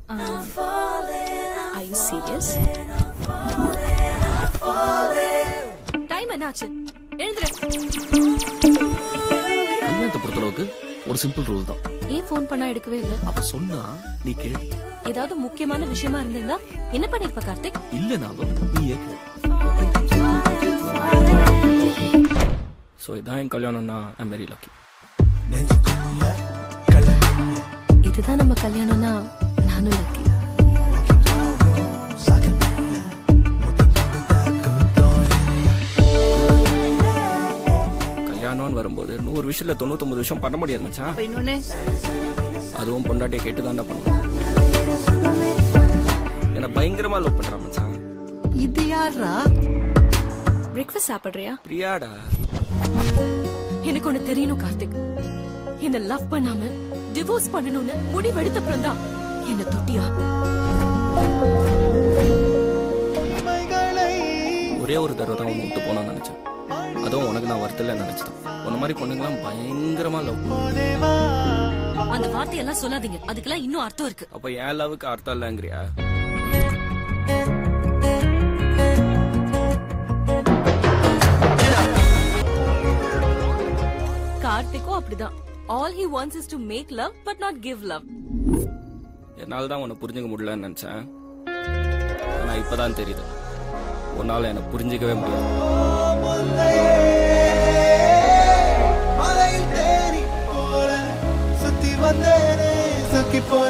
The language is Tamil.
ஐ யூ சீரியஸ் டைம் என்னாச்சு எழுந்துரு கல்யாணத்தை பொறுத்தளவுக்கு ஒரு சிம்பிள் ரூல் தான் ஏன் ஃபோன் பண்ணா எடுக்கவே இல்ல அப்ப சொன்னா நீ கேளு ஏதாவது முக்கியமான விஷயமா இருந்திருந்தா என்ன பண்ணிருப்ப கார்த்திக் இல்லனாலும் நீ ஏற்க ஸோ இதான் என் கல்யாணம்னா ஐம் வெரி லக்கி இதுதான் நம்ம கல்யாணம்னா நானும் லக்கி கல்யாணம்னு வரும்போது நூறு விஷயத்துல தொண்ணூத்தொன்பது விஷயம் பண்ண முடியாது மச்சான் அப்ப இன்னொன்னு அதுவும் பொண்டாட்டியை கேட்டு தான் பண்ணுவோம் என்ன பயங்கரமா லவ் பண்றான் மச்சான் இது யாரா பிரேக்ஃபாஸ்ட் சாப்பிடுறியா பிரியாடா எனக்கு ஒண்ணு தெரியணும் கார்த்திக் என்ன லவ் பண்ணாம டிவோர்ஸ் பண்ணணும்னு முடிவெடுத்தப்புறம் தான் என்ன தொட்டியா ஒரே ஒரு தடவை தான் உன்னை விட்டு போனான்னு நினைச்சேன் அதுவும் உனக்கு நான் வருத்தல நினைச்சேன் உன்ன மாதிரி பொண்ணுங்களாம் பயங்கரமா லவ் அந்த வார்த்தையெல்லாம் சொல்லாதீங்க அதுக்கெல்லாம் இன்னும் அர்த்தம் இருக்கு அப்ப என் லவ்வுக்கு அர்த்தம் இல்லைங்கிறியா கார்த்திக்கும் அப்படிதான் all he wants is to make love but not give love என்னால தான் உன்னை புரிஞ்சுக்க முடியலன்னு நினைச்சேன் ஆனா இப்பதான் தெரியுது உன்னால என்னை புரிஞ்சுக்கவே முடியாது மலையில் தேனி போல சுத்தி வந்தேனே சுக்கி போய்